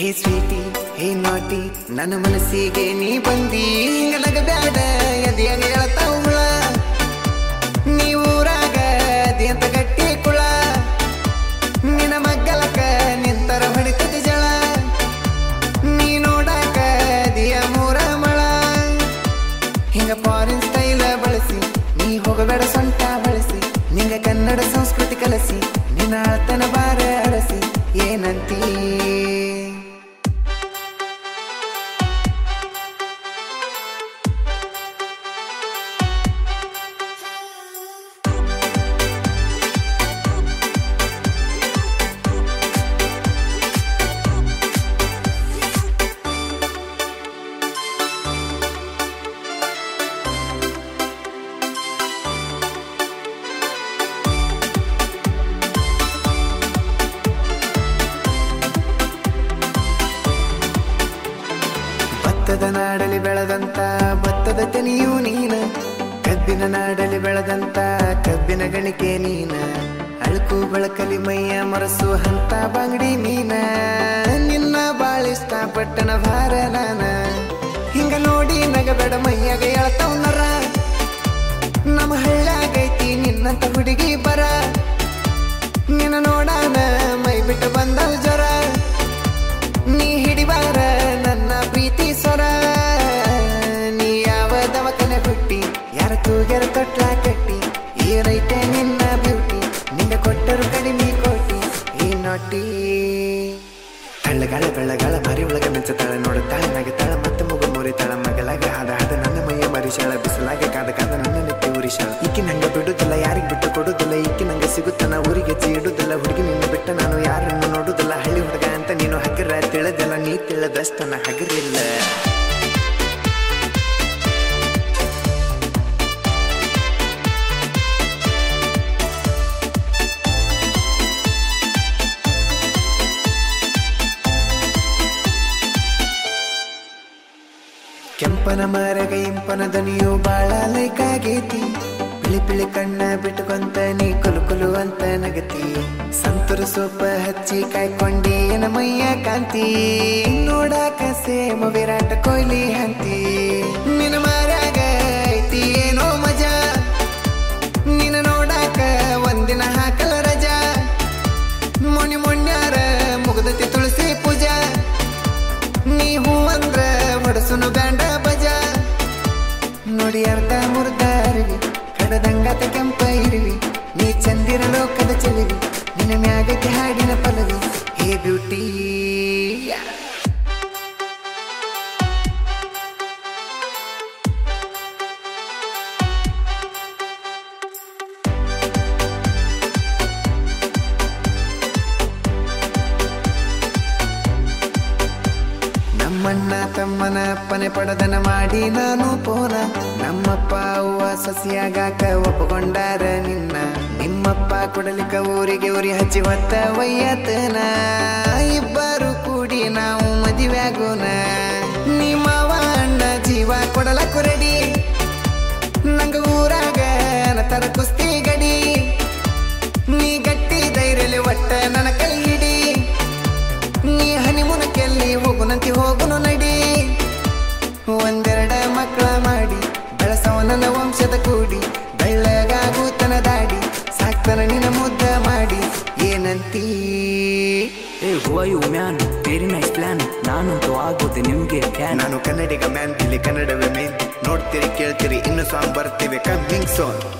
Sweety ಹೇ ನಾಟಿ ನನ್ನ ಮನಸ್ಸಿಗೆ ನೀ ಬಂದಿ ಹಿಂಗಲಗ ಬ್ಯಾಡ ಎದೆಯಾಗ ಹೇಳ್ತಾವ ಹುಳ ನೀ ಊರಾಗ ಅಂತ ಗಟ್ಟಿ ಕುಳ ನಿನ್ನ ಮಗ್ಗಲಕ ನಿಂತರ ಹೊಡಿತದ ಜಳ ನೀ ನೋಡಾಕ ದಿಯ ಮೂರ ಮಳ ಹಿಂಗ ಫಾರಿನ್ ಸ್ಟೈಲ ಬಳಸಿ ನೀ ಹೋಗಬೇಡ ಸೊಂಟ ಬಳಸಿ ನಿಂಗ ಕನ್ನಡ ಸಂಸ್ಕೃತಿ ಕಲಸಿ ನಿನ್ನ ಆತನ ಬಾರ ಅರಸಿ ಏನಂತೀ ಭತ್ತದ ನಾಡಲಿ ಬೆಳೆದಂತ ಭತ್ತದ ತೆನಿಯೂ ನೀನ ಕಬ್ಬಿನ ನಾಡಲಿ ಬೆಳೆದಂತ ಕಬ್ಬಿನ ಗಣಿಕೆ ನೀನ ಅಳುಕು ಬಳಕಲಿ ಮೈಯ ಮರಸು ಹಂತ ಬಂಗಡಿ ನೀನ ನಿನ್ನ ಬಾಳಿಷ್ಟ ಪಟ್ಟಣ ಭಾರ ನಾನ ಹಿಂಗ ನೋಡಿ ನಗಬೇಡ ಮೈಯಾಗ ಎಳ್ತಾವ್ ನರ ನಮ್ಮ ಹಳ್ಳಾಗೈತಿ ನಿನ್ನಂತ ಹುಡುಗಿ ಬರ ನಿನ್ನ ನೋಡಾನ ಮೈ ಬಿಟ್ಟು ಬಂದವ್ ಜ್ವರ ನೀ ಹಿಡಿಬಾರ ನನ್ನ ಪ್ರೀತಿ ಸ್ವರ ನೀ ಯಾವ ದವಕನೆ ಹುಟ್ಟಿ ಯಾರ ತೂಗ್ಯಾರ ತೊಟ್ಲ ಕಟ್ಟಿ ಏನೈತೆ ನಿನ್ನ ಬ್ಯೂಟಿ ನಿಂಗ ಕೊಟ್ಟರು ಕಡಿಮೆ ಕೋಟಿ ಈ ನೋಟಿ ತಳ್ಳಗಾಳ ಬೆಳ್ಳಗಾಳ ಮರಿ ಒಳಗ ಮೆಚ್ಚತಾಳ ನೋಡುತ್ತಾಳೆ ನಗತಾಳ ಮತ್ತೆ ಮಗು ಮುರಿತಾಳ ಮಗಲಾಗ ಹಾದ ಹಾದ ನನ್ನ ಮೈಯ ಮರಿಶಾಳ ಬಿಸಲಾಗ ಕಾದ ಕಾದ ನನ್ನ ನೆತ್ತಿ ಉರಿಶಾಳ ಈಕಿ ನಂಗ ಬಿಡುದಿಲ್ಲ ಯಾರಿಗ್ ಬಿಟ್ಟು ಕೊಡುದಿಲ್ಲ ಈಕಿ ನಂಗೆ ಸಿಗುತ್ತಾನ ಊರಿಗೆ ಇಡುದಿಲ್ಲ ಹುಡುಗಿ ನಿನ್ನ ಬಿಟ್ಟ ನಾನು ಯಾರನ್ನು ನೋಡುದಿಲ್ಲ ಹಳ್ಳಿ ಹುಡುಗ ಅಂತ ನೀನು ಹಗರ ತಿಳಿದಿಲ್ಲ ನೀ ತಿಳಿದಷ್ಟನ ಹಗರಿಲ್ಲ ಕೆಂಪನ ಮರಗ ಇಂಪನ ದನಿಯು ಬಾಳ ಲೈಕಾಗೈತಿ ಪಿಳಿ ಪಿಳಿ ಕಣ್ಣ ಬಿಟ್ಟುಕೊಂತ ನೀ ಕುಲು ಕುಲು ಅಂತ ನಗತಿ ಸಂತೂರು ಸೋಪ ಹಚ್ಚಿ ಕಾಯ್ಕೊಂಡಿ ಏನ ಮೈಯ ಕಾಂತಿ ನೋಡಾಕ ಸೇಮ ವಿರಾಟ ಕೊಹ್ಲಿ ಹಂತಿ ನಿನ್ನ ಮರ್ಯಾಗ ಐತಿ ಏನೋ ಮಜಾ ನಿನ್ನ ನೋಡಾಕ ಒಂದಿನ ಹಾಕಲ ರಜಾ ಮೊಣಿ ಮೊಣ್ಯಾರ ಮುಗ್ದತಿ ತುಳಸಿ ಪೂಜಾ ನೀ ಹೂ ಅಂದ್ರ ಹೊಡಸುನು ಬ್ಯಾಂಡ ಬಜ ನೋಡಿ ಅರ್ಧ ಮುರ್ದ ಅರಿವಿ ಕಡದಂಗತ ಕೆಂಪ ಇರುವಿ ನೀ ಚಂದಿರ ಲೋಕದ ಚೆಲುವಿ ನಿನ್ನ ಮ್ಯಾಗಕ್ಕೆ ಹಾಡಿನ ಪಲವಿ ಹೇ ಬ್ಯೂಟಿ ನಮ್ಮಣ್ಣ ತಮ್ಮನ ಅಪ್ಪನೆ ಪಡದನ ಮಾಡಿ ನಾನು ಪೋನ ನಮ್ಮಪ್ಪ ಅವ್ವ ಸಸಿಯಾಗಾಕ ಒಪ್ಪಕೊಂಡಾರ ನಿನ್ನ ನಿಮ್ಮಪ್ಪ ಕೊಡಲಿಕ ಊರಿಗೆ ಉರಿ ಹಚ್ಚಿ ಹೊತ್ತ ವಯ್ಯತನ ಇಬ್ಬರು ಕೂಡಿ ನಾವು ಮದುವೆಯಾಗೋಣ ನಿಮ್ಮವ ಅಣ್ಣ ಜೀವ ಕೊಡಲ ಕುರಡಿ ನಂಗ ಊರಾಗ ತರ ಕುಸ್ತಿ ಗಡಿ ನೀ ಗಟ್ಟಿ ಧೈರ್ಯಲಿ ಒಟ್ಟ ನನ್ನ ಕೈ ಹಿಡಿ ನೀ ಹನಿಮುನಕ್ಕೆಲ್ಲಿ ಹೋಗುನಂತಿ ಹೋಗುನು ನಡಿ ಒಂದೆರಡ ಮಕ್ಕಳ ಮಾಡಿ ಬೆಳಸವ ನನ್ನ ವಂಶದ ಕೂಡಿ ಬೆಳ್ಳಗಾಗೂತನ ದಾಡಿ ಸಾಕ್ತನ ನಿನ್ನ ಮುದ್ದ ಮಾಡಿ ಏನಂತೀ hey how are you man very nice plan ನಾನಂತೂ ಆಗೋದೆ ನಿಮ್ಗೆ ಫ್ಯಾನ್ ನಾನು ಕನ್ನಡಿಗ ಮ್ಯಾನ್ ಇಲ್ಲಿ ಕನ್ನಡವೇ ಮೇನ್ ನೋಡ್ತೀರಿ ಕೇಳ್ತೀರಿ ಇನ್ನು ಸಾಂಗ್ ಬರ್ತೀವಿ ಕಮ್ಮಿಂಗ್ ಸೋನ್